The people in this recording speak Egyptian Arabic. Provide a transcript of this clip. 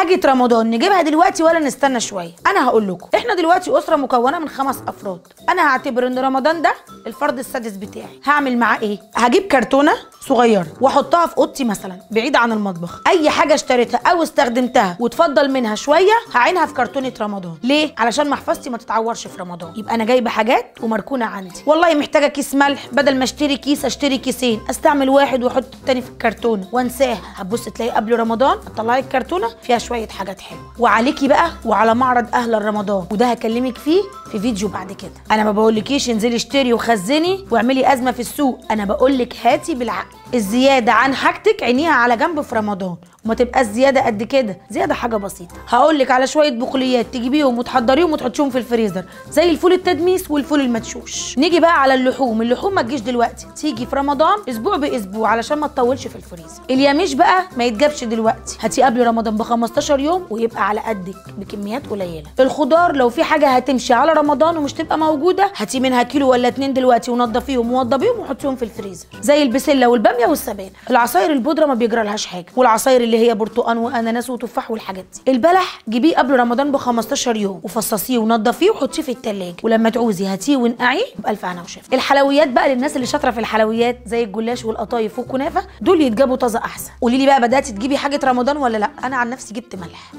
حاجه رمضان نجيبها دلوقتي ولا نستنى شويه انا هقول لكم احنا دلوقتي اسره مكونه من خمس افراد انا هعتبر ان رمضان ده الفرد السادس بتاعي هعمل معاه ايه هجيب كرتونه صغيره واحطها في اوضتي مثلا بعيده عن المطبخ اي حاجه اشتريتها او استخدمتها وتفضل منها شويه هعينها في كرتونه رمضان ليه علشان محفظتي ما تتعورش في رمضان يبقى انا جايبه حاجات ومركونه عندي والله محتاجه كيس ملح بدل ما اشتري كيس اشتري كيسين استعمل واحد واحط التاني في الكرتونه وانساها هتبص تلاقي قبل رمضان اطلع لك كرتونه فيها شويه حاجات حلوه وعليكي بقى وعلى معرض اهل رمضان وده هكلمك فيه في فيديو بعد كده انا ما بقولكيش انزلي اشتري وخزني واعملي ازمه في السوق انا بقولك هاتي بالعقل الزياده عن حاجتك عينيها على جنب في رمضان وما تبقاش زياده قد كده زياده حاجه بسيطه هقول لك على شويه بقوليات تجيبيهم وتحضريهم وتحطيهم في الفريزر زي الفول التدميس والفول المدشوش نيجي بقى على اللحوم اللحوم ما تجيش دلوقتي تيجي في رمضان اسبوع باسبوع علشان ما تطولش في الفريزر الياميش بقى ما يتجابش دلوقتي هاتي قبل رمضان ب 15 يوم ويبقى على قدك بكميات قليله الخضار لو في حاجه هتمشي على رمضان ومش تبقى موجوده هاتي منها كيلو ولا اتنين دلوقتي ونضفيهم ووضبيهم وحطيهم في الفريزر زي البسله والباميه والسبانخ العصاير البودره ما بيجرى لهاش حاجه والعصاير اللي هي برتقان واناناس وتفاح والحاجات دي البلح جيبيه قبل رمضان ب 15 يوم وفصصيه ونضفيه وحطيه في التلاجة ولما تعوزي هاتيه ونقعيه بألف هنا وشفا الحلويات بقى للناس اللي شاطره في الحلويات زي الجلاش والقطايف والكنافه دول يتجابوا طازه احسن قولي لي بقى بداتي تجيبي حاجه رمضان ولا لا انا عن نفسي جبت ملح